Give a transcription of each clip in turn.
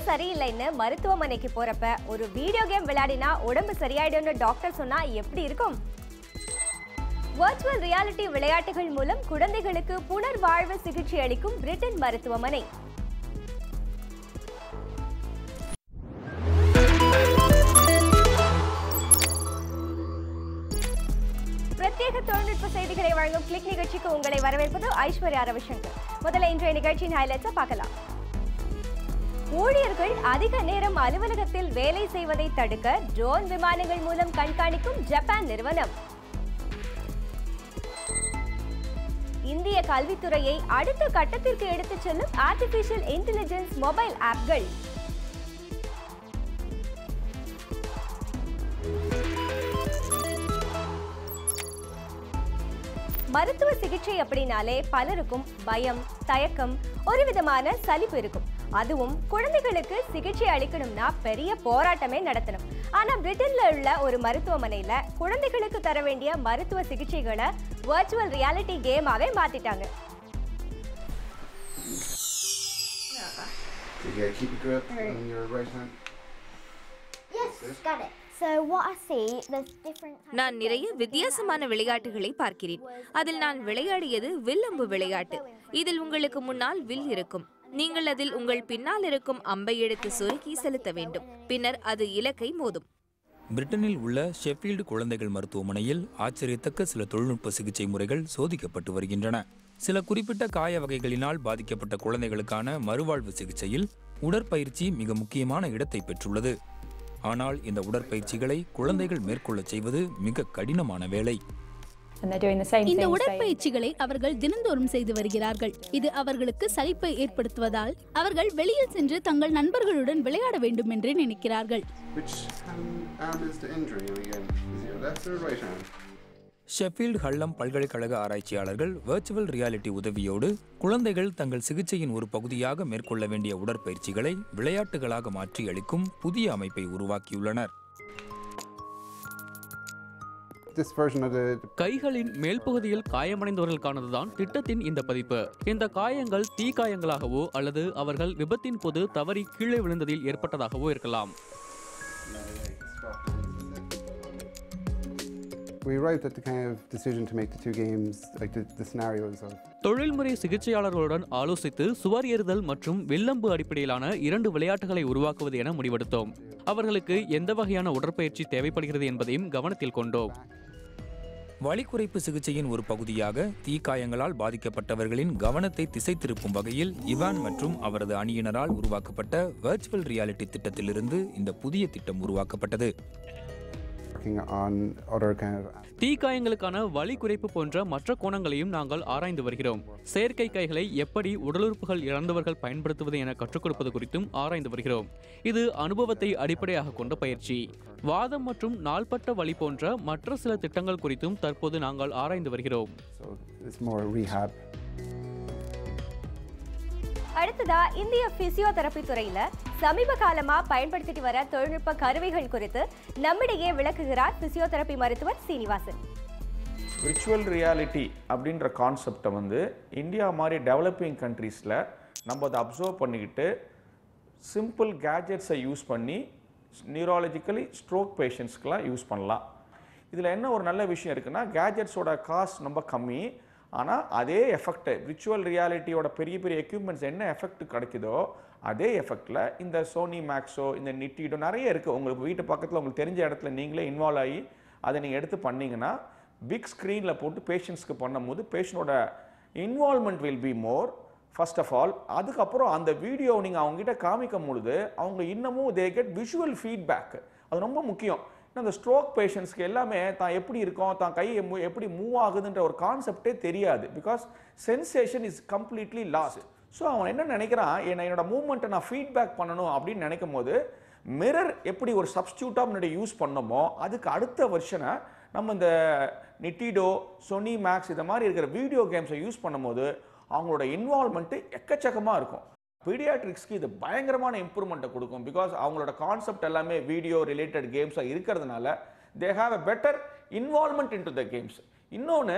சரியில்லைன்னு மருத்துவமனைக்கு போறப்ப ஒரு வீடியோ கேம் விளையாடினா உடம்பு சரியாயிடும்னு டாக்டர் சொன்னா எப்படி இருக்கும் வர்ச்சுவல் ரியாலிட்டி விளையாட்டுகள் மூலம் குழந்தைகளுக்கு புனர்வாழ்வு சிகிச்சை அளிக்கும் பிரிட்டன் மருத்துவமனை பிரத்யேக தொழில்நுட்ப செய்திகளை வழங்கும் கிளிக் நிகழ்ச்சிக்கு உங்களை வரவேற்பது ஐஸ்வர்யா ரவிசங்கர் முதல்ல இன்றைய நிகழ்ச்சியின் ஹைலைட்ஸை பார்க்கலாம் ஊழியர்கள் அதிக நேரம் அலுவலகத்தில் வேலை செய்வதை தடுக்க ட்ரோன் விமானங்கள் மூலம் கண்காணிக்கும் ஜப்பான் நிறுவனம் இந்திய கல்வித்துறையை அடுத்த கட்டத்திற்கு எடுத்துச் செல்லும் ஆர்டிபிஷியல் இன்டெலிஜென்ஸ் மொபைல் ஆப்கள் மருத்துவ சிகிச்சை அப்படின்னாலே பலருக்கும் பயம் தயக்கம் ஒரு விதமான சலிப்பு இருக்கும் அதுவும் குழந்தைகளுக்கு சிகிச்சை அளிக்கணும்னா பெரிய போராட்டமே நடத்தணும் ஆனா பிரிட்டன்ல உள்ள ஒரு மருத்துவமனையில குழந்தைகளுக்கு தர வேண்டிய மருத்துவ சிகிச்சைகளை வர்ச்சுவல் ரியாலிட்டி கேமாவே மாத்திட்டாங்க You gotta keep your grip on your right hand. Yes, got it. So what I see, there's different. types நான் of நிறைய games. வித்தியாசமான விளையாட்டுகளை பார்க்கிறேன் அதில் நான் விளையாடியது வில்லம்பு விளையாட்டு இதில் உங்களுக்கு முன்னால் வில் இருக்கும் நீங்கள் அதில் உங்கள் பின்னால் இருக்கும் அம்பை எடுத்து சொருக்கி செலுத்த வேண்டும் பின்னர் அது இலக்கை மோதும் பிரிட்டனில் உள்ள ஷெஃபீல்டு குழந்தைகள் மருத்துவமனையில் ஆச்சரியத்தக்க சில தொழில்நுட்ப சிகிச்சை முறைகள் சோதிக்கப்பட்டு வருகின்றன சில குறிப்பிட்ட காய வகைகளினால் பாதிக்கப்பட்ட குழந்தைகளுக்கான மறுவாழ்வு சிகிச்சையில் உடற்பயிற்சி மிக முக்கியமான இடத்தை பெற்றுள்ளது ஆனால் இந்த உடற்பயிற்சிகளை குழந்தைகள் மேற்கொள்ளச் செய்வது மிக கடினமான வேலை and they're doing the same இந்த things day உடற்பயிற்சிகளை அவர்கள் தினந்தோறும் செய்து வருகிறார்கள் இது அவர்களுக்கு சலிப்பை ஏற்படுத்துவதால் அவர்கள் வெளியில் சென்று தங்கள் நண்பர்களுடன் விளையாட வேண்டும் என்று நினைக்கிறார்கள் Which hand, arm is the injury in again? Is it your left or right arm? Sheffield Hallam பல்கலைக்கழக ஆராய்ச்சியாளர்கள் வெர்ச்சுவல் ரியாலிட்டி உதவியோடு குழந்தைகள் தங்கள் சிகிச்சையின் ஒரு பகுதியாக மேற்கொள்ள வேண்டிய உடற்பயிற்சிகளை விளையாட்டுகளாக மாற்றி அளிக்கும் புதிய அமைப்பை உருவாக்கியுள்ளனர் This version of the, the கைகளின் மேல் பகுதியில் காயமடைந்தவர்களுக்கானதுதான் திட்டத்தின் இந்த பதிப்பு இந்த காயங்கள் தீ காயங்களாகவோ அல்லது அவர்கள் விபத்தின் போது தவறி கீழே விழுந்ததில் ஏற்பட்டதாகவோ இருக்கலாம் we arrived at the kind of decision to make the two games, like the, the scenarios of தொழில்முறை சிகிச்சையாளர்களுடன் ஆலோசித்து சுவர் ஏறுதல் மற்றும் வில்லம்பு அடிப்படையிலான இரண்டு விளையாட்டுகளை உருவாக்குவது என முடிவெடுத்தோம் அவர்களுக்கு எந்த வகையான உடற்பயிற்சி தேவைப்படுகிறது என்பதையும் கவனத்தில் கொண்டோம் வலி குறைப்பு சிகிச்சையின் ஒரு பகுதியாக தீக்காயங்களால் பாதிக்கப்பட்டவர்களின் கவனத்தை திசை திருப்பும் வகையில் இவான் மற்றும் அவரது அணியினரால் உருவாக்கப்பட்ட வெர்ச்சுவல் ரியாலிட்டி திட்டத்திலிருந்து இந்த புதிய திட்டம் உருவாக்கப்பட்டது working on other kind of தீக்காயங்களுக்கான வலி குறைப்பு போன்ற மற்ற கோணங்களையும் நாங்கள் ஆராய்ந்து வருகிறோம் செயற்கை கைகளை எப்படி உடலுறுப்புகள் இழந்தவர்கள் பயன்படுத்துவது என கற்றுக் கொடுப்பது குறித்தும் ஆராய்ந்து வருகிறோம் இது அனுபவத்தை அடிப்படையாக கொண்ட பயிற்சி வாதம் மற்றும் நாள்பட்ட வலி போன்ற மற்ற சில திட்டங்கள் குறித்தும் தற்போது நாங்கள் ஆராய்ந்து வருகிறோம் so it's more rehab. அடுத்ததா இந்திய பிசியோதெரபி துறையில சமீப காலமா பயன்படுத்திட்டு வர தொழில்நுட்ப கருவிகள் குறித்து நம்மிடையே விளக்குகிறார் பிசியோதெரபி மருத்துவர் சீனிவாசன் விர்ச்சுவல் ரியாலிட்டி அப்படின்ற கான்செப்டை வந்து இந்தியா மாதிரி டெவலப்பிங் கண்ட்ரீஸில் நம்ம அதை அப்சர்வ் பண்ணிக்கிட்டு சிம்பிள் கேஜெட்ஸை யூஸ் பண்ணி நியூராலஜிக்கலி ஸ்ட்ரோக் பேஷண்ட்ஸ்க்கெலாம் யூஸ் பண்ணலாம் இதில் என்ன ஒரு நல்ல விஷயம் இருக்குன்னா கேஜெட்ஸோட காஸ்ட் ரொம்ப கம்மி ஆனால் அதே எஃபெக்ட் விர்ச்சுவல் ரியாலிட்டியோட பெரிய பெரிய எக்யூப்மெண்ட்ஸ் என்ன எஃபெக்ட் கிடைக்குதோ அதே எஃபெக்டில் இந்த சோனி மேக்ஸோ இந்த நிட்டிடோ நிறைய இருக்குது உங்களுக்கு வீட்டு பக்கத்தில் உங்களுக்கு தெரிஞ்ச இடத்துல நீங்களே இன்வால்வ் ஆகி அதை நீங்கள் எடுத்து பண்ணீங்கன்னா பிக் ஸ்க்ரீனில் போட்டு பேஷண்ட்ஸ்க்கு பண்ணும்போது பேஷண்டோட involvement will be more first of all அதுக்கப்புறம் அந்த வீடியோ நீங்கள் அவங்ககிட்ட காமிக்கும் பொழுது அவங்க இன்னமும் தே கெட் விஷுவல் ஃபீட்பேக் அது ரொம்ப முக்கியம் ஏன்னா அந்த ஸ்ட்ரோக் பேஷண்ட்ஸ்க்கு எல்லாமே தான் எப்படி இருக்கோம் தான் கை எம்மு- எப்படி மூவ் ஆகுதுன்ற ஒரு கான்செப்டே தெரியாது because sensation is completely lost so அவன் என்ன நினைக்கிறான் என்ன என்னோட மூவ்மெண்ட்டை நான் ஃபீட்பேக் பண்ணணும் அப்படின்னு நினைக்கும் போது மிரர் எப்படி ஒரு சப்ஸ்டியூட்டாக முன்னாடி யூஸ் பண்ணோமோ அதுக்கு அடுத்த வருஷனை நம்ம இந்த நிட்டிடோ சொனி மேக்ஸ் இந்த மாதிரி இருக்கிற வீடியோ கேம்ஸை யூஸ் பண்ணும்போது அவங்களோட இன்வால்மெண்ட்டு எக்கச்சக்கமாக இருக்கும் பீடியாட்ரிக்ஸ்க்கு இது பயங்கரமான இம்ப்ரூவ்மெண்ட்டை கொடுக்கும் பிகாஸ் அவங்களோட கான்செப்ட் எல்லாமே வீடியோ ரிலேட்டட் கேம்ஸாக இருக்கிறதுனால they have a better involvement into the games இன்னொன்று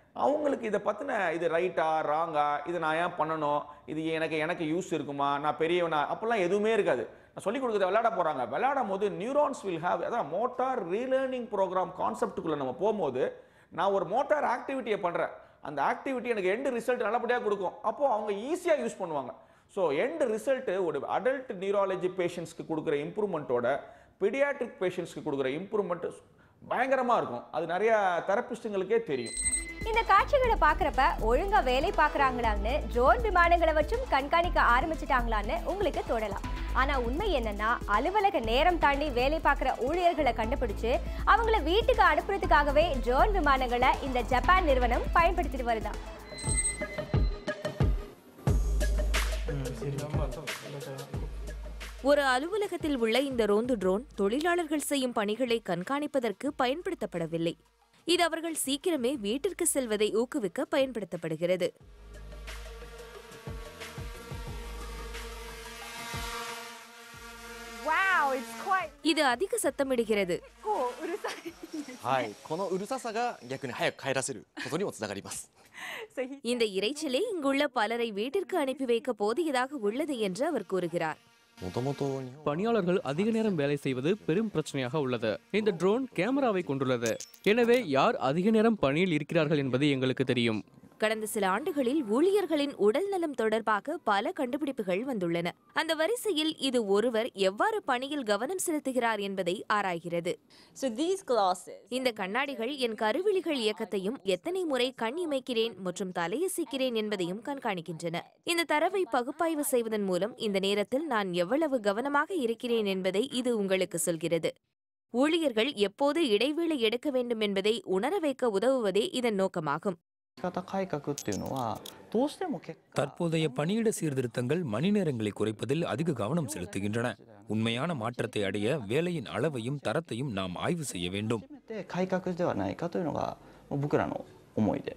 அவங்களுக்கு இதை பற்றின இது ரைட்டா ராங்கா இது நான் ஏன் பண்ணணும் இது எனக்கு எனக்கு யூஸ் இருக்குமா நான் பெரியவனா அப்போல்லாம் எதுவுமே இருக்காது நான் சொல்லிக் கொடுக்குறத விளையாட போகிறாங்க விளையாடும் போது நியூரான்ஸ் வில் ஹேவ் அதான் மோட்டார் ரீலேர்னிங் ப்ரோக்ராம் கான்செப்ட்டுக்குள்ளே நம்ம போகும்போது நான் ஒரு மோட்டார் ஆக்டிவிட்டியை பண்ணுறேன் அந்த ஆக்டிவிட்டி எனக்கு எண்டு ரிசல்ட் நல்லபடியாக கொடுக்கும் அப்போது அவங்க ஈஸியாக யூஸ் பண்ணுவாங்க ஸோ எண்டு ரிசல்ட்டு ஒரு அடல்ட் நியூராலஜி பேஷண்ட்ஸ்க்கு கொடுக்குற இம்ப்ரூவ்மெண்ட்டோட பீடியாட்ரிக் பேஷண்ட்ஸ்க்கு கொடுக்குற இம்ப்ரூவ்மெண்ட் பயங்கரமாக இருக்கும் அது நிறைய தெரபிஸ்ட்டுங்களுக்கே தெரியும் இந்த காட்சிகளை பார்க்கறப்ப ஒழுங்கா வேலை பார்க்கறாங்களான்னு ட்ரோன் விமானங்களை வச்சும் கண்காணிக்க ஆரம்பிச்சிட்டாங்களான்னு உங்களுக்கு தோணலாம் ஆனா உண்மை என்னன்னா அலுவலக நேரம் தாண்டி வேலை பார்க்குற ஊழியர்களை கண்டுபிடிச்சு அவங்கள வீட்டுக்கு அனுப்புறதுக்காகவே ட்ரோன் விமானங்களை இந்த ஜப்பான் நிறுவனம் பயன்படுத்திட்டு வருதாம் ஒரு அலுவலகத்தில் உள்ள இந்த ரோந்து ட்ரோன் தொழிலாளர்கள் செய்யும் பணிகளை கண்காணிப்பதற்கு பயன்படுத்தப்படவில்லை இது அவர்கள் சீக்கிரமே வீட்டிற்கு செல்வதை ஊக்குவிக்க பயன்படுத்தப்படுகிறது இது அதிக சத்தமிடுகிறது はい、このうるささが逆に早く帰らせることにもつながります。 இந்த இரைச்சலே இங்குள்ள பலரை வீட்டிற்கு அனுப்பி வைக்க போதியதாக உள்ளது என்று அவர் கூறுகிறார் もともと日本 பணியாளர்கள் அதிக நேரம் வேலை செய்வது பெரும் பிரச்சனையாக உள்ளது இந்த ட்ரோன் கேமராவை கொண்டுள்ளது எனவே யார் அதிக நேரம் பணியில் இருக்கிறார்கள் என்பது எங்களுக்கு தெரியும் கடந்த சில ஆண்டுகளில் ஊழியர்களின் உடல் நலம் தொடர்பாக பல கண்டுபிடிப்புகள் வந்துள்ளன அந்த வரிசையில் இது ஒருவர் எவ்வாறு பணியில் கவனம் செலுத்துகிறார் என்பதை ஆராய்கிறது இந்த கண்ணாடிகள் என் கருவிழிகள் இயக்கத்தையும் எத்தனை முறை கண் இமைக்கிறேன் மற்றும் தலையசைக்கிறேன் என்பதையும் கண்காணிக்கின்றன இந்த தரவை பகுப்பாய்வு செய்வதன் மூலம் இந்த நேரத்தில் நான் எவ்வளவு கவனமாக இருக்கிறேன் என்பதை இது உங்களுக்கு சொல்கிறது ஊழியர்கள் எப்போது இடைவேளை எடுக்க வேண்டும் என்பதை உணர வைக்க உதவுவதே இதன் நோக்கமாகும் 方改革っていうのはどうしても結果 தற்போதைய பணியிட சீர்திருத்தங்கள் மணி நேரங்களை குறைப்பதில் அதிக கவனம் செலுத்துகின்றன உண்மையான மாற்றத்தை அடைய வேலையின் அளவையும் தரத்தையும் நாம் ஆய்வு செய்ய வேண்டும் で改革ではないかというのが僕らの思いで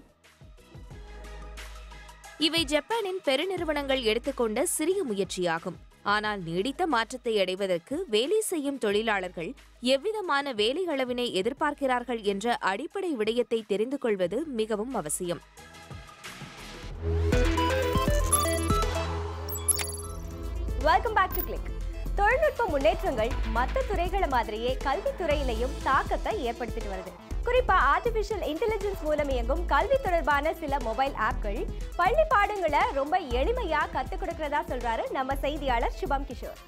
இவை ஜப்பானின் பெருநிறுவனங்கள் எடுத்துக்கொண்ட சிறிய முயற்சியாகும் ஆனால் நீடித்த மாற்றத்தை அடைவதற்கு வேலை செய்யும் தொழிலாளர்கள் எவ்விதமான வேலை அளவினை எதிர்பார்க்கிறார்கள் என்ற அடிப்படை விடயத்தை தெரிந்து கொள்வது மிகவும் அவசியம் வெல்கம் பேக் டு கிளிக் தொழில்நுட்ப முன்னேற்றங்கள் மற்ற துறைகளை மாதிரியே கல்வித்துறையிலையும் தாக்கத்தை ஏற்படுத்திட்டு வருது குறிப்பா ஆர்டிபிஷியல் இன்டெலிஜென்ஸ் மூலம் இயங்கும் கல்வி தொடர்பான சில மொபைல் ஆப்கள் பள்ளி பாடங்களை ரொம்ப எளிமையா கத்துக் கொடுக்கறதா சொல்றாரு நம்ம செய்தியாளர் சுபம் கிஷோர்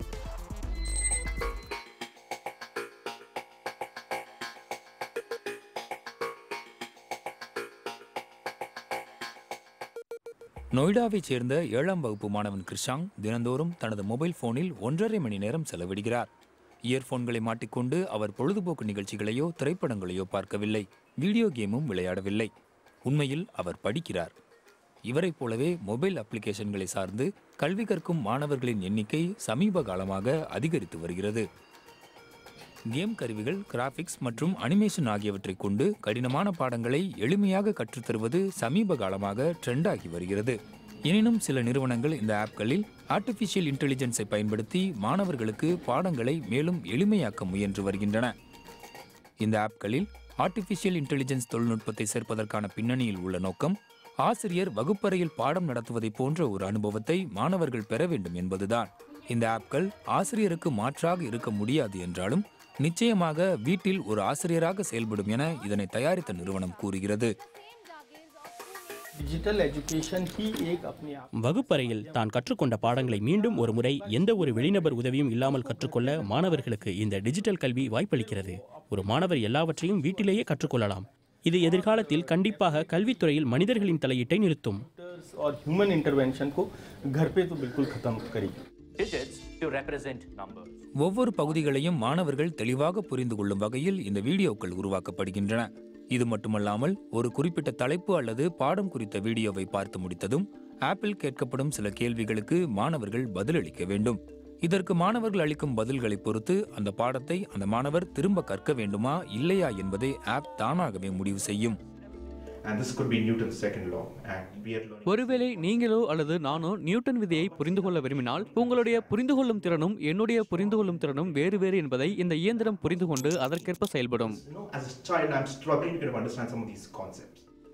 நொய்டாவைச் சேர்ந்த ஏழாம் வகுப்பு மாணவன் கிருஷாங் தினந்தோறும் தனது மொபைல் போனில் ஒன்றரை மணி நேரம் செலவிடுகிறார் இயர்போன்களை மாட்டிக்கொண்டு அவர் பொழுதுபோக்கு நிகழ்ச்சிகளையோ திரைப்படங்களையோ பார்க்கவில்லை வீடியோ கேமும் விளையாடவில்லை உண்மையில் அவர் படிக்கிறார் இவரைப் போலவே மொபைல் அப்ளிகேஷன்களை சார்ந்து கல்வி கற்கும் மாணவர்களின் எண்ணிக்கை சமீப காலமாக அதிகரித்து வருகிறது கேம் கருவிகள் கிராபிக்ஸ் மற்றும் அனிமேஷன் ஆகியவற்றைக் கொண்டு கடினமான பாடங்களை எளிமையாக கற்றுத்தருவது சமீப காலமாக ட்ரெண்ட் ஆகி வருகிறது எனினும் சில நிறுவனங்கள் இந்த ஆப்களில் ஆர்டிஃபிஷியல் இன்டெலிஜென்ஸை பயன்படுத்தி மாணவர்களுக்கு பாடங்களை மேலும் எளிமையாக்க முயன்று வருகின்றன இந்த ஆப்களில் ஆர்டிஃபிஷியல் இன்டெலிஜென்ஸ் தொழில்நுட்பத்தை சேர்ப்பதற்கான பின்னணியில் உள்ள நோக்கம் ஆசிரியர் வகுப்பறையில் பாடம் நடத்துவதை போன்ற ஒரு அனுபவத்தை மாணவர்கள் பெற வேண்டும் என்பதுதான் இந்த ஆப்கள் ஆசிரியருக்கு மாற்றாக இருக்க முடியாது என்றாலும் நிச்சயமாக வீட்டில் ஒரு ஆசிரியராக செயல்படும் என இதனை தயாரித்த நிறுவனம் கூறுகிறது डिजिटल एजुकेशन ही एक अपने आप வகுப்பறையில் தான் கற்றுக்கொண்ட பாடங்களை மீண்டும் ஒரு முறை எந்த ஒரு வெளிநபர் உதவியும் இல்லாமல் கற்றுக்கொள்ள மாணவர்களுக்கு இந்த டிஜிட்டல் கல்வி வாய்ப்பளிக்கிறது ஒரு மாணவர் எல்லாவற்றையும் வீட்டிலேயே கற்றுக்கொள்ளலாம் இது எதிர்காலத்தில் கண்டிப்பாக கல்வித்துறையில் மனிதர்களின் தலையீட்டை நிறுத்தும் और ह्यूमन इंटरवेंशन को घर पे तो बिल्कुल खत्म करेगी digits to represent numbers. ஒவ்வொரு பகுதிகளையும் மாணவர்கள் தெளிவாக புரிந்து கொள்ளும் வகையில் இந்த வீடியோக்கள் உருவாக்கப்படுகின்றன இது மட்டுமல்லாமல் ஒரு குறிப்பிட்ட தலைப்பு அல்லது பாடம் குறித்த வீடியோவை பார்த்து முடித்ததும் ஆப்பிள் கேட்கப்படும் சில கேள்விகளுக்கு மாணவர்கள் பதிலளிக்க வேண்டும் இதற்கு மாணவர்கள் அளிக்கும் பதில்களை பொறுத்து அந்த பாடத்தை அந்த மாணவர் திரும்ப கற்க வேண்டுமா இல்லையா என்பதை ஆப் தானாகவே முடிவு செய்யும் And this could be Newton's second law. And we are learning. ஒருவேளை நீங்களோ அல்லது நானோ நியூட்டன் விதியை புரிந்து கொள்ள விரும்பினால் உங்களுடைய புரிந்து கொள்ளும் திறனும் என்னுடைய புரிந்து கொள்ளும் திறனும் வேறு வேறு என்பதை இந்த இயந்திரம் புரிந்து கொண்டு அதற்கேற்ப செயல்படும் You know, as a child, I'm struggling to kind of understand some of these concepts.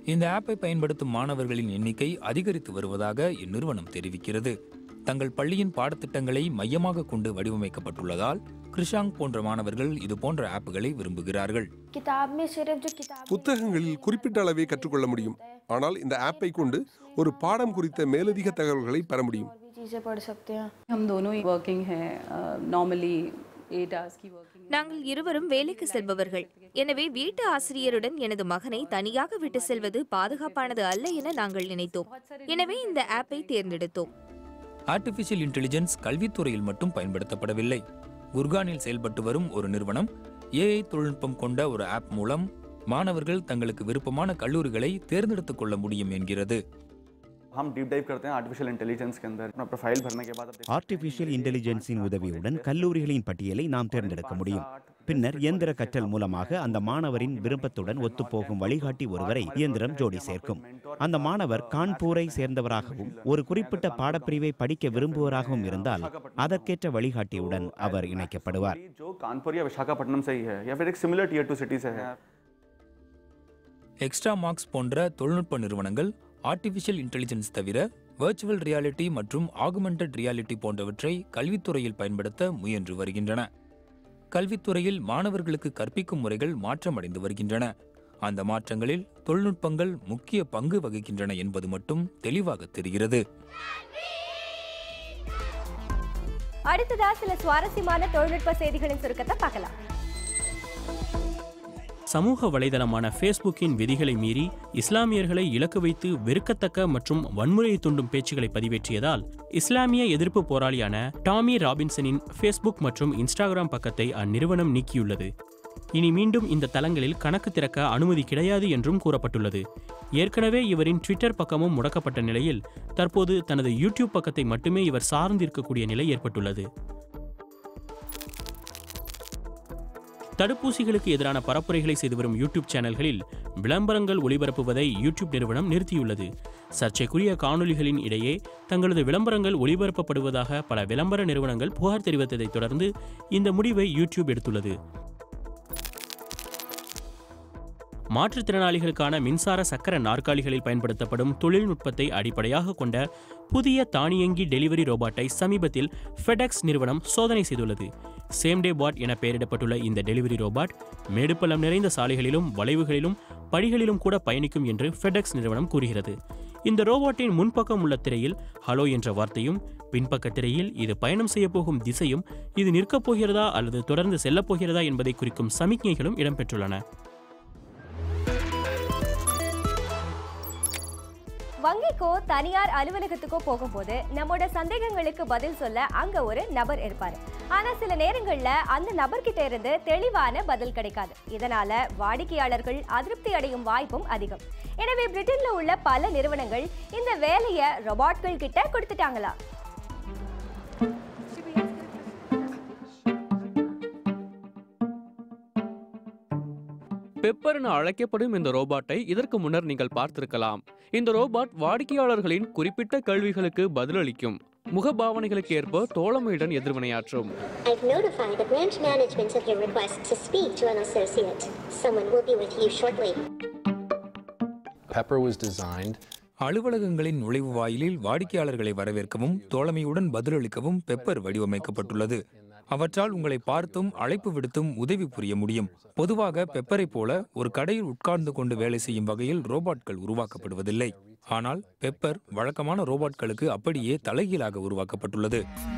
இந்த ஆப்பை பயன்படுத்தும் மாணவர்களின் எண்ணிக்கை அதிகரித்து வருவதாக இந்நிறுவனம் தெரிவிக்கிறது தங்கள் பள்ளியின் பாடத்திட்டங்களை மையமாக கொண்டு வடிவமைக்கப்பட்டுள்ளதால் கிருஷாங் போன்ற மாணவர்கள் இது போன்ற ஆப்புகளை விரும்புகிறார்கள் किताब में सिर्फ जो किताब புத்தகங்களில் குறிப்பிட்ட அளவே கற்றுக்கொள்ள முடியும் ஆனால் இந்த ஆப்பை கொண்டு ஒரு பாடம் குறித்த மேலதிக தகவல்களை பெற முடியும் भी चीज़ें पढ़ सकते हैं हम दोनों ही वर्किंग हैं नॉर्मली एट आवर्स की वर्किंग நாங்கள் இருவரும் வேலைக்கு செல்பவர்கள் எனவே வீட்டு ஆசிரியருடன் எனது மகனை தனியாக விட்டு செல்வது பாதுகாப்பானது அல்ல என நாங்கள் நினைத்தோம் எனவே இந்த ஆப்பை தேர்ந்தெடுத்தோம் ஆர்டிஃபிஷியல் இன்டெலிஜென்ஸ் கல்வித்துறையில் மட்டும் பயன்படுத்தப்படவில்லை குர்கானில் செயல்பட்டு வரும் ஒரு நிறுவனம் ஏஐ தொழில்நுட்பம் கொண்ட ஒரு ஆப் மூலம் மாணவர்கள் தங்களுக்கு விருப்பமான கல்லூரிகளை தேர்ந்தெடுத்துக் கொள்ள முடியும் என்கிறது हम डीप डाइव करते हैं आर्टिफिशियल इंटेलिजेंस के अंदर अपना प्रोफाइल भरने के बाद आप देखते ஆர்டிஃபிஷியல் இன்டெலிஜென்ஸின் உதவியுடன் கல்லூரிகளின் பட்டியலை நாம் தேர்ந்தெடுக்க முடியும் பின்னர் இயந்திர கற்றல் மூலமாக அந்த மாணவரின் விருப்பத்துடன் ஒத்துப்போகும் வழிகாட்டி ஒருவரை இயந்திரம் ஜோடி சேர்க்கும் அந்த மாணவர் கான்பூரை சேர்ந்தவராகவும் ஒரு குறிப்பிட்ட பாடப்பிரிவை படிக்க விரும்புவராகவும் இருந்தால் அதற்கேற்ற வழிகாட்டியுடன் அவர் இணைக்கப்படுவார் हैं जो कानपुर या विशाखापट्टनम से ही है या फिर एक सिमिलर टीयर टू सिटी से है எக்ஸ்ட்ரா மார்க்ஸ் போன்ற தொழில்நுட்ப நிறுவனங்கள் ஆர்டிஃபிஷியல் இன்டெலிஜென்ஸ் தவிர வர்ச்சுவல் ரியாலிட்டி மற்றும் ஆகுமெண்டட் ரியாலிட்டி போன்றவற்றை கல்வித்துறையில் பயன்படுத்த முயன்று வருகின்றன கல்வித்துறையில் மாணவர்களுக்கு கற்பிக்கும் முறைகள் மாற்றமடைந்து வருகின்றன அந்த மாற்றங்களில் தொழில்நுட்பங்கள் முக்கிய பங்கு வகிக்கின்றன என்பது மட்டும் தெளிவாக தெரிகிறது அடுத்ததா சில சுவாரஸ்யமான தொழில்நுட்ப செய்திகளின் சுருக்கத்தை பார்க்கலாம் சமூக வலைதளமான ஃபேஸ்புக்கின் விதிகளை மீறி இஸ்லாமியர்களை இலக்கு வைத்து வெறுக்கத்தக்க மற்றும் வன்முறையை தூண்டும் பேச்சுகளை பதிவேற்றியதால் இஸ்லாமிய எதிர்ப்பு போராளியான டாமி ராபின்சனின் ஃபேஸ்புக் மற்றும் இன்ஸ்டாகிராம் பக்கத்தை அந்நிறுவனம் நீக்கியுள்ளது இனி மீண்டும் இந்த தளங்களில் கணக்கு திறக்க அனுமதி கிடையாது என்றும் கூறப்பட்டுள்ளது ஏற்கனவே இவரின் ட்விட்டர் பக்கமும் முடக்கப்பட்ட நிலையில் தற்போது தனது யூடியூப் பக்கத்தை மட்டுமே இவர் சார்ந்திருக்கக்கூடிய நிலை ஏற்பட்டுள்ளது தடுப்பூசிகளுக்கு எதிரான பரப்புரைகளை செய்து வரும் யூடியூப் சேனல்களில் விளம்பரங்கள் ஒளிபரப்புவதை யூடியூப் நிறுவனம் நிறுத்தியுள்ளது சர்ச்சைக்குரிய காணொளிகளின் இடையே தங்களது விளம்பரங்கள் ஒளிபரப்பப்படுவதாக பல விளம்பர நிறுவனங்கள் புகார் தெரிவித்ததைத் தொடர்ந்து இந்த முடிவை யூடியூப் எடுத்துள்ளது மாற்றுத்திறனாளிகளுக்கான மின்சார சக்கர நாற்காலிகளில் பயன்படுத்தப்படும் தொழில்நுட்பத்தை அடிப்படையாக கொண்ட புதிய தானியங்கி டெலிவரி ரோபாட்டை சமீபத்தில் ஃபெடெக்ஸ் நிறுவனம் சோதனை செய்துள்ளது சேம் டே பாட் என பெயரிடப்பட்டுள்ள இந்த டெலிவரி ரோபாட் மேடுப்பள்ளம் நிறைந்த சாலைகளிலும் வளைவுகளிலும் படிகளிலும் கூட பயணிக்கும் என்று ஃபெடெக்ஸ் நிறுவனம் கூறுகிறது இந்த ரோபோட்டின் முன்பக்கம் உள்ள திரையில் ஹலோ என்ற வார்த்தையும் பின்பக்க திரையில் இது பயணம் செய்ய போகும் திசையும் இது நிற்கப் போகிறதா அல்லது தொடர்ந்து செல்லப் போகிறதா என்பதை குறிக்கும் சமிக்ஞைகளும் இடம்பெற்றுள்ளன வங்கிக்கோ தனியார் அலுவலகத்துக்கோ போகும்போது நம்மோட சந்தேகங்களுக்கு பதில் சொல்ல அங்க ஒரு நபர் இருப்பாரு ஆனா சில நேரங்கள்ல அந்த நபர்கிட்ட இருந்து தெளிவான பதில் கிடைக்காது இதனால வாடிக்கையாளர்கள் அதிருப்தி அடையும் வாய்ப்பும் அதிகம் எனவே பிரிட்டன்ல உள்ள பல நிறுவனங்கள் இந்த வேலையை ரொபாட்கள் கிட்ட கொடுத்துட்டாங்களா பெப்பர் என அழைக்கப்படும் இந்த ரோபாட்டை இதற்கு முன்னர் நீங்கள் பார்த்திருக்கலாம் இந்த ரோபாட் வாடிக்கையாளர்களின் குறிப்பிட்ட கேள்விகளுக்கு பதிலளிக்கும் முகபாவனைகளுக்கு ஏற்ப தோழமையுடன் எதிர்வினையாற்றும் I've notified the branch management of your request to speak to an associate. Someone will be with you shortly. Pepper was designed அலுவலகங்களின் நுழைவு வாயிலில் வாடிக்கையாளர்களை வரவேற்கவும் தோழமையுடன் பதிலளிக்கவும் பெப்பர் வடிவமைக்கப்பட்டுள்ளது அவற்றால் உங்களை பார்த்தும் அழைப்பு விடுத்தும் உதவி புரிய முடியும் பொதுவாக பெப்பரைப் போல ஒரு கடையில் உட்கார்ந்து கொண்டு வேலை செய்யும் வகையில் ரோபாட்கள் உருவாக்கப்படுவதில்லை ஆனால் பெப்பர் வழக்கமான ரோபாட்களுக்கு அப்படியே தலைகீழாக உருவாக்கப்பட்டுள்ளது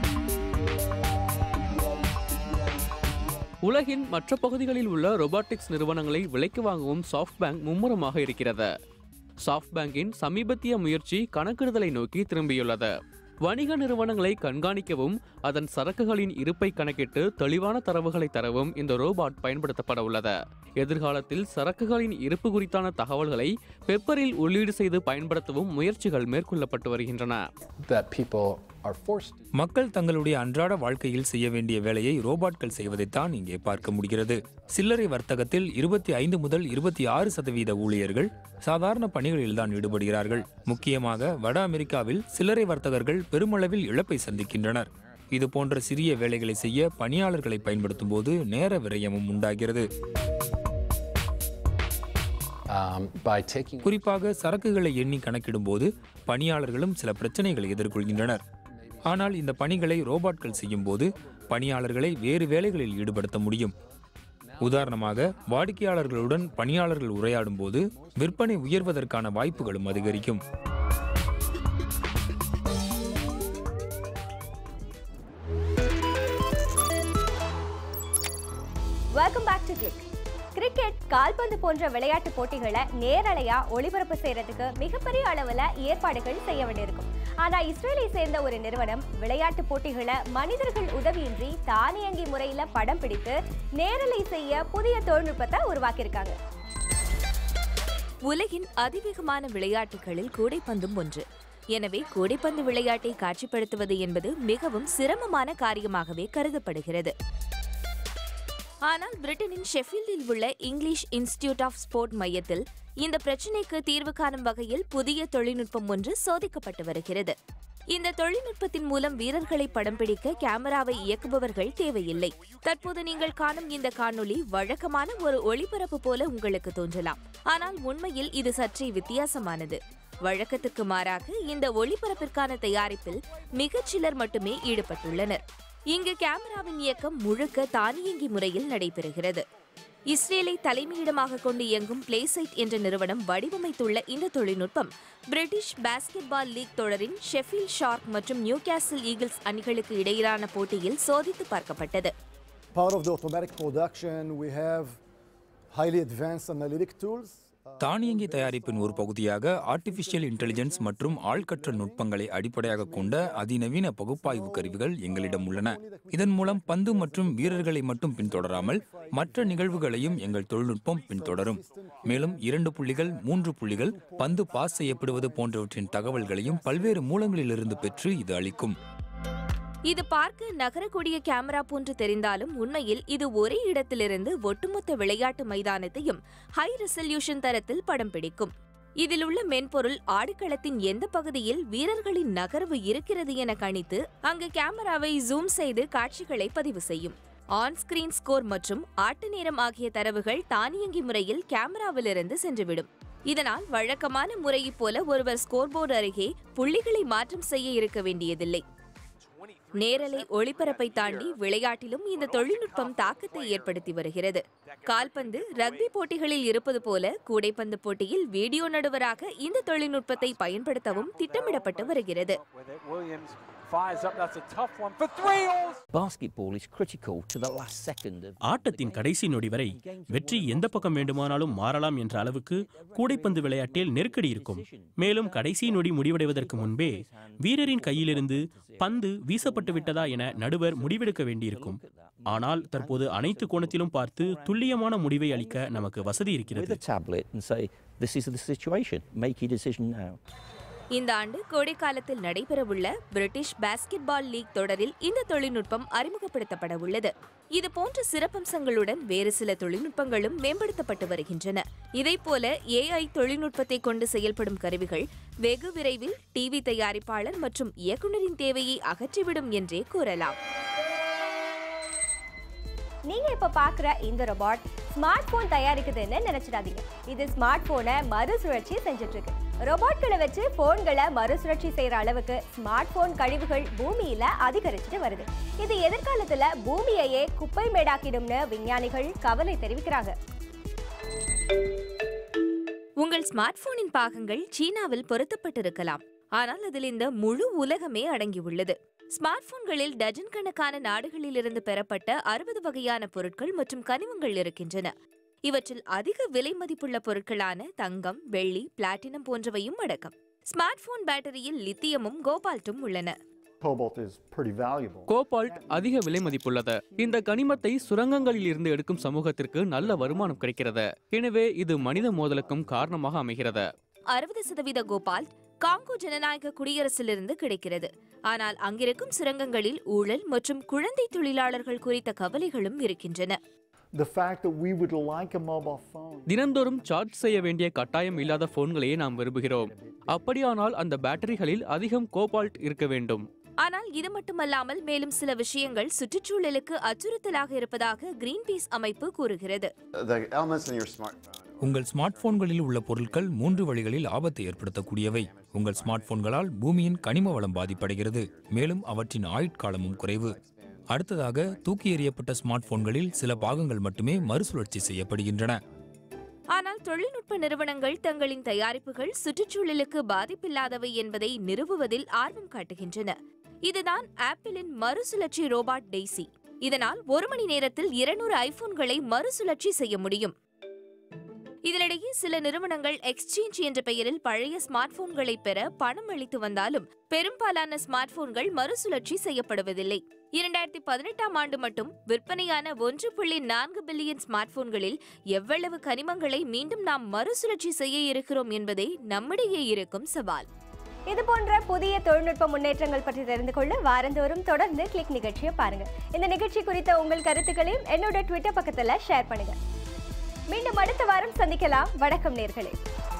உலகின் மற்ற பகுதிகளில் உள்ள ரொபாட்டிக்ஸ் நிறுவனங்களை விலைக்கு வாங்கவும் சாஃப்ட்பேங்க் மும்முரமாக இருக்கிறது சாஃப்ட்பேங்கின் சமீபத்திய முயற்சி கணக்கிடுதலை நோக்கி திரும்பியுள்ளது வணிக நிறுவனங்களை கண்காணிக்கவும் அதன் சரக்குகளின் இருப்பை கணக்கிட்டு தெளிவான தரவுகளை தரவும் இந்த ரோபாட் பயன்படுத்தப்பட உள்ளது எதிர்காலத்தில் சரக்குகளின் இருப்பு குறித்தான தகவல்களை பெப்பரில் உள்ளீடு செய்து பயன்படுத்தவும் முயற்சிகள் மேற்கொள்ளப்பட்டு வருகின்றன that people are forced to மக்கள் தங்களுடைய அன்றாட வாழ்க்கையில் செய்ய வேண்டிய வேலையை ரோபாட்கள் செய்வதைத்தான் இங்கே பார்க்க முடிகிறது சில்லறை வர்த்தகத்தில் இருபத்தி ஐந்து முதல் இருபத்தி ஆறு சதவீத ஊழியர்கள் சாதாரண பணிகளில்தான் ஈடுபடுகிறார்கள் முக்கியமாக வட அமெரிக்காவில் சில்லறை வர்த்தகர்கள் பெருமளவில் இழப்பை சந்திக்கின்றனர் இது போன்ற சிறிய வேலைகளை செய்ய பணியாளர்களை பயன்படுத்தும் போது நேர விரயமும் உண்டாகிறது um, by taking குறிப்பாக சரக்குகளை எண்ணி கணக்கிடும்போது பணியாளர்களும் சில பிரச்சனைகளை எதிர்கொள்கின்றனர் ஆனால் இந்த பணிகளை ரோபோட்கள் செய்யும்போது பணியாளர்களை வேறு வேலைகளில் ஈடுபடுத்த முடியும் உதாரணமாக வாடிக்கையாளர்களுடன் பணியாளர்கள் உரையாடும் போது விற்பனை உயர்வதற்கான வாய்ப்புகளும் அதிகரிக்கும் welcome back to click cricket கால்பந்து போன்ற விளையாட்டு போட்டிகளை நேரலையா ஒளிபரப்பு செய்யறதுக்கு மிகப்பெரிய அளவுல ஏற்பாடுகள் செய்ய வேண்டியிருக்கும் ஆனா இஸ்ரேலை சேர்ந்த ஒரு நிறுவனம் விளையாட்டு போட்டிகளை மனிதர்கள் உதவியின்றி தானியங்கி முறையில படம் பிடித்து நேரலை செய்ய புதிய தொழில்நுட்பத்தை உருவாக்கியிருக்காங்க உலகின் அதிவேகமான விளையாட்டுகளில் கூடைப்பந்தும் ஒன்று எனவே கூடைப்பந்து விளையாட்டை காட்சிப்படுத்துவது என்பது மிகவும் சிரமமான காரியமாகவே கருதப்படுகிறது ஆனால் பிரிட்டனின் ஷெஃபீல்டில் உள்ள இங்கிலீஷ் இன்ஸ்டிடியூட் ஆஃப் ஸ்போர்ட் மையத்தில் இந்த பிரச்சினைக்கு தீர்வு காணும் வகையில் புதிய தொழில்நுட்பம் ஒன்று சோதிக்கப்பட்டு வருகிறது இந்த தொழில்நுட்பத்தின் மூலம் வீரர்களை படம் பிடிக்க கேமராவை இயக்குபவர்கள் தேவையில்லை தற்போது நீங்கள் காணும் இந்த காணொளி வழக்கமான ஒரு ஒளிபரப்பு போல உங்களுக்கு தோன்றலாம் ஆனால் உண்மையில் இது சற்றே வித்தியாசமானது வழக்கத்துக்கு மாறாக இந்த ஒளிபரப்பிற்கான தயாரிப்பில் மிகச் சிலர் மட்டுமே ஈடுபட்டுள்ளனர் இங்கு கேமராவின் இயக்கம் முழுக்க தானியங்கி முறையில் நடைபெறுகிறது இஸ்ரேலை தலைமையிடமாக கொண்டு இயங்கும் பிளேசைட் என்ற நிறுவனம் வடிவமைத்துள்ள இந்த தொழில்நுட்பம் பிரிட்டிஷ் பாஸ்கெட்பால் லீக் தொடரின் ஷெஃபீல்ட் ஷார்க் மற்றும் நியூகாசில் ஈகிள்ஸ் அணிகளுக்கு இடையிலான போட்டியில் சோதித்து பார்க்கப்பட்டது Part of the automatic production, we have highly advanced analytic tools. தானியங்கி தயாரிப்பின் ஒரு பகுதியாக ஆர்டிஃபிஷியல் இன்டெலிஜென்ஸ் மற்றும் ஆழ்கற்றல் நுட்பங்களை அடிப்படையாக கொண்ட அதிநவீன பகுப்பாய்வு கருவிகள் எங்களிடம் உள்ளன இதன் மூலம் பந்து மற்றும் வீரர்களை மட்டும் பின்தொடராமல் மற்ற நிகழ்வுகளையும் எங்கள் தொழில்நுட்பம் பின்தொடரும் மேலும் இரண்டு புள்ளிகள் மூன்று புள்ளிகள் பந்து பாஸ் செய்யப்படுவது போன்றவற்றின் தகவல்களையும் பல்வேறு மூலங்களிலிருந்து பெற்று இது அளிக்கும் இது பார்க்க நகரக்கூடிய கேமரா போன்று தெரிந்தாலும் உண்மையில் இது ஒரே இடத்திலிருந்து ஒட்டுமொத்த விளையாட்டு மைதானத்தையும் ஹை ரெசல்யூஷன் தரத்தில் படம் பிடிக்கும் இதில் உள்ள மென்பொருள் ஆடுகளத்தின் எந்த பகுதியில் வீரர்களின் நகர்வு இருக்கிறது என கணித்து அங்கு கேமராவை ஜூம் செய்து காட்சிகளை பதிவு செய்யும் ஆன் ஸ்கிரீன் ஸ்கோர் மற்றும் ஆட்ட நேரம் ஆகிய தரவுகள் தானியங்கி முறையில் கேமராவிலிருந்து சென்றுவிடும் இதனால் வழக்கமான முறையைப் போல ஒருவர் ஸ்கோர்போர்டு அருகே புள்ளிகளை மாற்றம் செய்ய இருக்க வேண்டியதில்லை நேரலை ஒளிபரப்பை தாண்டி விளையாட்டிலும் இந்த தொழில்நுட்பம் தாக்கத்தை ஏற்படுத்தி வருகிறது கால்பந்து ரக்பி போட்டிகளில் இருப்பது போல கூடைப்பந்து போட்டியில் வீடியோ நடுவராக இந்த தொழில்நுட்பத்தை பயன்படுத்தவும் திட்டமிடப்பட்டு வருகிறது Williams fires up. That's a tough one for three. All Basketball is critical to the last second of ஆட்டத்தின் கடைசி நொடி வரை வெற்றி எந்த பக்கம் வேண்டுமானாலும் மாறலாம் என்ற அளவுக்கு கூடைப்பந்து விளையாட்டில் நெருக்கடி இருக்கும் மேலும் கடைசி நொடி முடிவடைவதற்கு முன்பே வீரரின் கையிலிருந்து பந்து வீசப்பட்டு விட்டதா என நடுவர் முடிவெடுக்க வேண்டியிருக்கும் ஆனால் தற்போது அனைத்து கோணத்திலும் பார்த்து துல்லியமான முடிவை அளிக்க நமக்கு வசதி with இருக்கிறது a tablet and say, "This is the situation. Make your decision now." இந்த ஆண்டு கோடைக்காலத்தில் நடைபெறவுள்ள பிரிட்டிஷ் பாஸ்கெட்பால் லீக் தொடரில் இந்த தொழில்நுட்பம் அறிமுகப்படுத்தப்பட உள்ளது இது போன்ற சிறப்பம்சங்களுடன் வேறு சில தொழில்நுட்பங்களும் மேம்படுத்தப்பட்டு வருகின்றன இதைப்போல ஏஐ தொழில்நுட்பத்தை கொண்டு செயல்படும் கருவிகள் வெகு விரைவில் டிவி தயாரிப்பாளர் மற்றும் இயக்குனரின் தேவையை அகற்றிவிடும் என்றே கூறலாம் நீங்க இப்ப பாக்குற இந்த ரோபாட் ஸ்மார்ட் போன் தயாரிக்குதுன்னு நினைச்சிடாதீங்க இது ஸ்மார்ட் போனை மறுசுழற்சி செஞ்சுட்டு இருக்கு ரோபாட்களை வச்சு போன்களை மறுசுழற்சி செய்யற அளவுக்கு ஸ்மார்ட் போன் கழிவுகள் பூமியில அதிகரிச்சுட்டு வருது இது எதிர்காலத்துல பூமியையே குப்பை மேடாக்கிடும்னு விஞ்ஞானிகள் கவலை தெரிவிக்கிறாங்க உங்கள் ஸ்மார்ட் போனின் பாகங்கள் சீனாவில் பொருத்தப்பட்டிருக்கலாம் ஆனால் அதில் இந்த முழு உலகமே அடங்கியுள்ளது ஸ்மார்ட் போன்களில் டஜன் கணக்கான நாடுகளிலிருந்து பெறப்பட்ட அறுபது வகையான பொருட்கள் மற்றும் கனிமங்கள் இருக்கின்றன இவற்றில் அதிக விலை மதிப்புள்ள பொருட்களான தங்கம் வெள்ளி பிளாட்டினம் போன்றவையும் அடக்கம் ஸ்மார்ட் போன் பேட்டரியில் லித்தியமும் கோபால்ட்டும் உள்ளன Cobalt is pretty valuable. Cobalt அதிக விலை மதிப்புள்ளது இந்த கனிமத்தை சுரங்கங்களில் இருந்து எடுக்கும் சமூகத்திற்கு நல்ல வருமானம் கிடைக்கிறது எனவே இது மனித மோதலுக்கும் காரணமாக அமைகிறது அறுபது சதவீத கோபால்ட் காங்கோ ஜனநாயக குடியரசிலிருந்து கிடைக்கிறது ஆனால் அங்கிருக்கும் சுரங்கங்களில் ஊழல் மற்றும் குழந்தை தொழிலாளர்கள் குறித்த கவலைகளும் இருக்கின்றன The fact that we would like a mobile phone. தினந்தோறும் சார்ஜ் செய்ய வேண்டிய கட்டாயம் இல்லாத போன்களையே நாம் விரும்புகிறோம் அப்படியானால் அந்த பேட்டரிகளில் அதிகம் கோபால்ட் இருக்க வேண்டும் ஆனால் இது மட்டுமல்லாமல் மேலும் சில விஷயங்கள் சுற்றுச்சூழலுக்கு அச்சுறுத்தலாக இருப்பதாக கிரீன்பீஸ் அமைப்பு கூறுகிறது The elements in your smartphone. உங்கள் ஸ்மார்ட் போன்களில் உள்ள பொருட்கள் மூன்று வழிகளில் ஆபத்தை ஏற்படுத்தக்கூடியவை உங்கள் ஸ்மார்ட் போன்களால் பூமியின் கனிம வளம் பாதிப்படைகிறது மேலும் அவற்றின் ஆயுட்காலமும் குறைவு அடுத்ததாக தூக்கி எறியப்பட்ட ஸ்மார்ட் போன்களில் சில பாகங்கள் மட்டுமே மறுசுழற்சி செய்யப்படுகின்றன ஆனால் தொழில்நுட்ப நிறுவனங்கள் தங்களின் தயாரிப்புகள் சுற்றுச்சூழலுக்கு பாதிப்பில்லாதவை என்பதை நிறுவுவதில் ஆர்வம் காட்டுகின்றன இதுதான் ஆப்பிளின் மறுசுழற்சி ரோபாட் டெய்சி இதனால் ஒரு மணி நேரத்தில் இருநூறு ஐபோன்களை மறுசுழற்சி செய்ய முடியும் இதனிடையே சில நிறுவனங்கள் எக்ஸ்சேஞ்ச் என்ற பெயரில் பழைய ஸ்மார்ட் போன்களை பெற பணம் அளித்து வந்தாலும் பெரும்பாலான ஸ்மார்ட் போன்கள் மறுசுழற்சி செய்யப்படுவதில்லை இரண்டாயிரத்தி பதினெட்டாம் ஆண்டு மட்டும் விற்பனையான ஒன்று புள்ளி நான்கு பில்லியன் ஸ்மார்ட் போன்களில் எவ்வளவு கனிமங்களை மீண்டும் நாம் மறுசுழற்சி செய்ய இருக்கிறோம் என்பதே நம்மிடையே இருக்கும் சவால் இது போன்ற புதிய தொழில்நுட்ப முன்னேற்றங்கள் பற்றி தெரிந்து கொள்ள வாரந்தோறும் தொடர்ந்து கிளிக் நிகழ்ச்சியை பாருங்க இந்த நிகழ்ச்சி குறித்த உங்கள் கருத்துக்களையும் என்னோட ட்விட்டர் பக்கத்துல ஷேர் பண்ணுங்க மீண்டும் அடுத்த வாரம் சந்திக்கலாம் வணக்கம் நேர்களே